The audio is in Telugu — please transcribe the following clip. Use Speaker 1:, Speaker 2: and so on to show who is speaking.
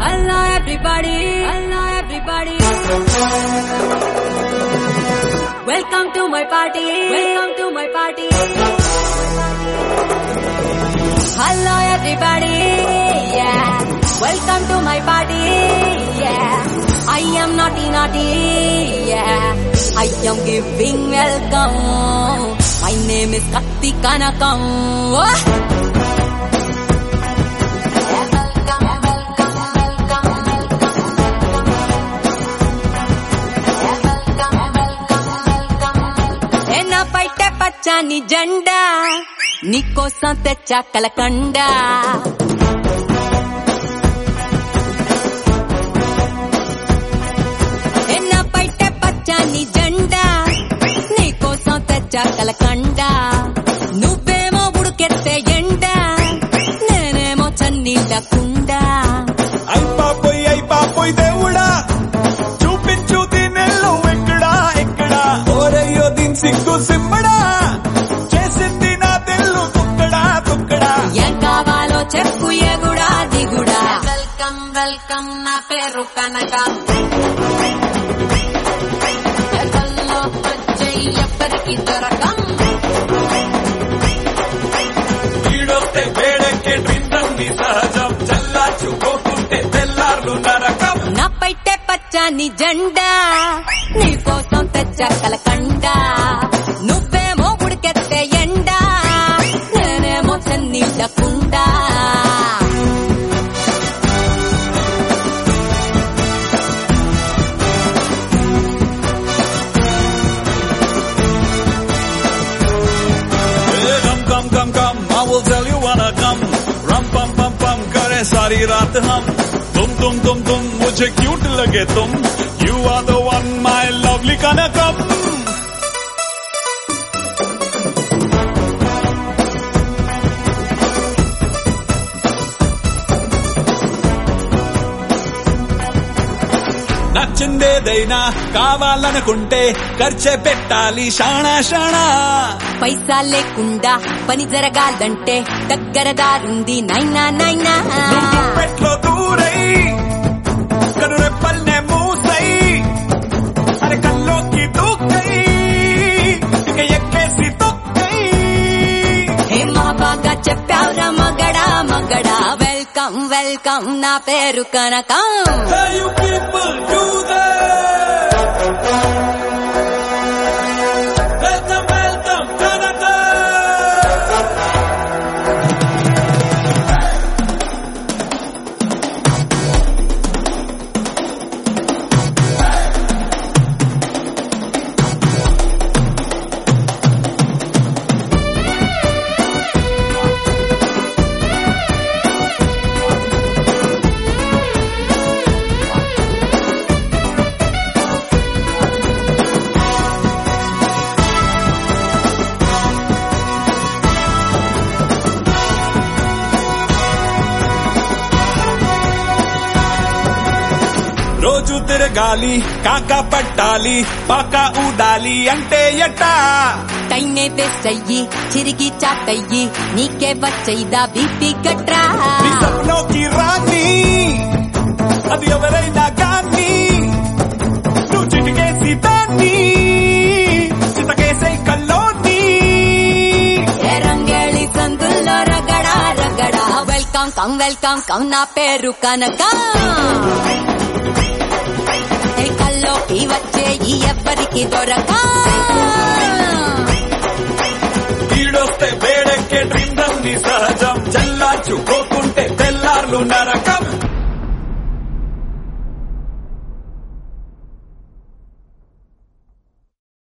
Speaker 1: Hello everybody, hello everybody. Welcome to my party, welcome to my party. Hello everybody, yeah. Welcome to my party, yeah. I am naughty naughty, yeah. I am giving welcome. My name is Katti Kanakam. Oh. ఎన్న పైట పచ్చని జెండా నీకోసం తెచ్చా కలకండ ఎన్న పైట పచ్చని జెండా నీకోసం తెచ్చా కలకండ నువ్వేమో ఉడుకెత్తే ఎండ నేనేమో చన్నీళ్ళ కుండ
Speaker 2: అయిపోయి అయిపోయి దేవుడా చూపించు దీనెల్లు ఎక్కడా ఎక్కడా ఓరయ్యో దీని సిగ్గు సిమ్మడా చేసింది నా తెల్లు తుక్కడా తుక్కడా
Speaker 1: ఏం కావాలో చెప్పు ఎగుడా దిగుడా వెల్కమ్ వెల్కమ్ నా పేరు కనక ఎక్కల్లో వచ్చేయ్ ఎవ్వరికి దొరకం
Speaker 2: ఈడొస్తే వేడెక్కే డ్రిందంది సహజం చల్లార్చుకోకుంటే తెల్లార్లు నరకం
Speaker 1: నా పైటే పచ్చని జెండా నీకోసం తెచ్చా కలకండ నువ్వేమో ఉడికెత్తే ఎండ నేనేమో చెన్నీళ్ళ కుండా
Speaker 2: Hey, come come come come I will tell you wanna come ram pam pam pam करे सारी रात हम तुम तुम तुम तुम मुझे क्यूट लगे तुम you are the one my lovely कनकम నచ్చిందేదైనా కావాలనుకుంటే ఖర్చే పెట్టాలి షాణా షాణా
Speaker 1: పైసా లేకుండా పని జరగాలంటే దగ్గర దారుంది నైనా నైనా
Speaker 2: పెట్లో దూరై కనురెప్పల్నే మూసై అరే కల్లోకి దూకై ఇక ఎక్కేసి తొక్కై
Speaker 1: హే మా బాగా చెప్పావురా మగడా మగడా వెల్కమ్ వెల్కమ్ నా పేరు కనకం
Speaker 2: Hey, you people do that. Welcome, welcome, Canada. రోజు తిరగాలి కాక పట్టాలి పాక ఊదాలి అంటే ఎట్టా
Speaker 1: టైనే వేస్ట్ అయ్యి చిరిగి చాటయ్యి నీకే వచ్చైదా బీపీ గట్రా
Speaker 2: నీ సప్నోకి రాని అది ఎవరైనా కానీ నువ్వు చిటికేసి దాన్ని చితకేసే కల్లోని
Speaker 1: ఏ రంగేళి సందుల్లో రగడా రగడా వెల్కమ్ కమ్ వెల్కమ్ కమ్ నా పేరు కనక ఏ కల్లోకి వచ్చే ఈ ఎవ్వరికి దొరక
Speaker 2: ఈడొస్తే వేడెక్కే డ్రిందం నీ సహజం చల్లార్చుకోకుంటే తెల్లార్లు నరకం